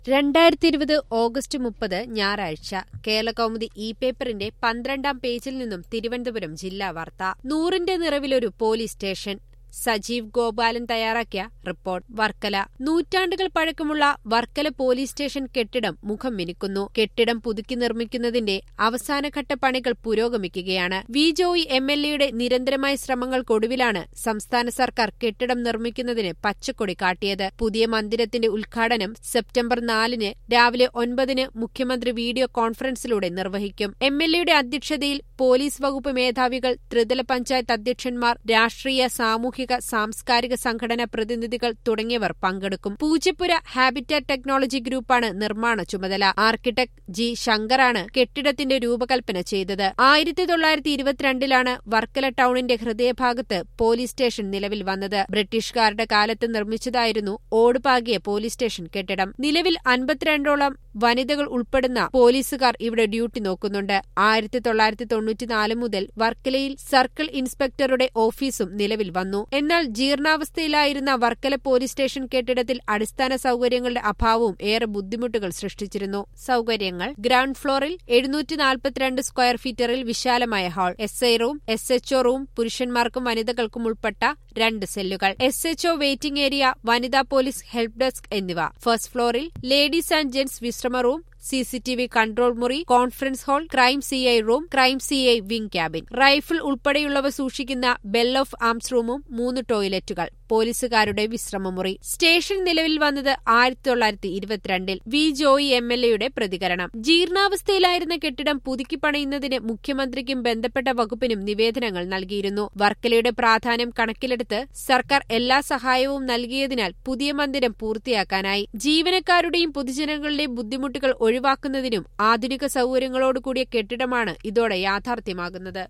രണ്ടായിരത്തി ഇരുപത് ഓഗസ്റ്റ് മുപ്പത് ഞായറാഴ്ച കേരളകൗമുദി ഇ പേപ്പറിന്റെ പന്ത്രണ്ടാം പേജിൽ നിന്നും തിരുവനന്തപുരം ജില്ലാ വാർത്ത നൂറിന്റെ നിറവിലൊരു പോലീസ് സ്റ്റേഷൻ സജീവ് ഗോപാലൻ തയ്യാറാക്കിയ റിപ്പോർട്ട് വർക്കല നൂറ്റാണ്ടുകൾ പഴക്കമുള്ള വർക്കല പോലീസ് സ്റ്റേഷൻ കെട്ടിടം മുഖം മിനുക്കുന്നു കെട്ടിടം പുതുക്കി നിർമ്മിക്കുന്നതിന്റെ അവസാനഘട്ട പണികൾ പുരോഗമിക്കുകയാണ് വി ജോയി എം എൽ എയുടെ നിരന്തരമായ ശ്രമങ്ങൾക്കൊടുവിലാണ് സംസ്ഥാന സർക്കാർ കെട്ടിടം നിർമ്മിക്കുന്നതിന് പച്ചക്കൊടി കാട്ടിയത് പുതിയ മന്ദിരത്തിന്റെ ഉദ്ഘാടനം സെപ്റ്റംബർ നാലിന് രാവിലെ ഒൻപതിന് മുഖ്യമന്ത്രി വീഡിയോ കോൺഫറൻസിലൂടെ നിർവഹിക്കും എം എൽ എയുടെ അധ്യക്ഷതയിൽ പോലീസ് വകുപ്പ് മേധാവികൾ ത്രിതല പഞ്ചായത്ത് അധ്യക്ഷന്മാർ രാഷ്ട്രീയ സാമൂഹിക സാംസ്കാരിക സംഘടനാ പ്രതിനിധികൾ തുടങ്ങിയവർ പങ്കെടുക്കും പൂജപ്പുര ഹാബിറ്റാറ്റ് ടെക്നോളജി ഗ്രൂപ്പാണ് നിർമ്മാണ ചുമതല ആർക്കിടെക്ട് ജി ശങ്കറാണ് കെട്ടിടത്തിന്റെ രൂപകൽപ്പന ചെയ്തത് ആയിരത്തി തൊള്ളായിരത്തി ഇരുപത്തിരണ്ടിലാണ് വർക്കല ടൌണിന്റെ ഹൃദയഭാഗത്ത് പോലീസ് സ്റ്റേഷൻ നിലവിൽ വന്നത് ബ്രിട്ടീഷുകാരുടെ കാലത്ത് നിർമ്മിച്ചതായിരുന്നു ഓടുപാകിയ പോലീസ് സ്റ്റേഷൻ കെട്ടിടം നിലവിൽ അൻപത്തിരണ്ടോളം വനിതകൾ ഉൾപ്പെടുന്ന പോലീസുകാർ ഇവിടെ ഡ്യൂട്ടി നോക്കുന്നുണ്ട് ആയിരത്തി തൊള്ളായിരത്തി തൊണ്ണൂറ്റിനാല് മുതൽ വർക്കലയിൽ സർക്കിൾ ഇൻസ്പെക്ടറുടെ ഓഫീസും നിലവിൽ വന്നു എന്നാൽ ജീർണാവസ്ഥയിലായിരുന്ന വർക്കല പോലീസ് സ്റ്റേഷൻ കെട്ടിടത്തിൽ അടിസ്ഥാന സൗകര്യങ്ങളുടെ അഭാവവും ഏറെ ബുദ്ധിമുട്ടുകൾ സൃഷ്ടിച്ചിരുന്നു സൗകര്യങ്ങൾ ഗ്രൗണ്ട് ഫ്ലോറിൽ എഴുന്നൂറ്റി നാൽപ്പത്തിരണ്ട് സ്ക്വയർ ഫീറ്ററിൽ വിശാലമായ hall S I room S H O room പുരുഷന്മാർക്കും വനിതകൾക്കും ഉൾപ്പെട്ട രണ്ട് സെല്ലുകൾ എസ് എച്ച്ഒ വെയിറ്റിംഗ് ഏരിയ വനിതാ പോലീസ് ഹെൽപ്പ് ഡെസ്ക് എന്നിവ ഫസ്റ്റ് ഫ്ലോറിൽ ലേഡീസ് ആൻഡ് ജെന്റ്സ് വിശ്രമ റൂം സിസിടിവി കൺട്രോൾ മുറി conference hall crime CI room crime CI wing cabin rifle ഉൾപ്പെടെയുള്ളവ സൂക്ഷിക്കുന്ന ബെൽ ഓഫ് ആംസ് റൂമും മൂന്ന് ടോയ്ലറ്റുകൾ പോലീസുകാരുടെ വിശ്രമമുറി സ്റ്റേഷൻ നിലവിൽ വന്നത് ആയിരത്തി തൊള്ളായിരത്തി ഇരുപത്തിരണ്ടിൽ വി ജോയി എം എൽ എയുടെ പ്രതികരണം ജീർണാവസ്ഥയിലായിരുന്ന കെട്ടിടം പുതുക്കി പണിയുന്നതിന് മുഖ്യമന്ത്രിക്കും ബന്ധപ്പെട്ട വകുപ്പിനും നിവേദനങ്ങൾ നൽകിയിരുന്നു വർക്കലയുടെ പ്രാധാന്യം കണക്കിലെടുത്ത് സർക്കാർ എല്ലാ സഹായവും നൽകിയതിനാൽ പുതിയ മന്ദിരം പൂർത്തിയാക്കാനായി ജീവനക്കാരുടെയും പൊതുജനങ്ങളുടെയും ബുദ്ധിമുട്ടുകൾ ഒഴിവാക്കുന്നതിനും ആധുനിക സൗകര്യങ്ങളോടുകൂടിയ കെട്ടിടമാണ് ഇതോടെ യാഥാർത്ഥ്യമാകുന്നത്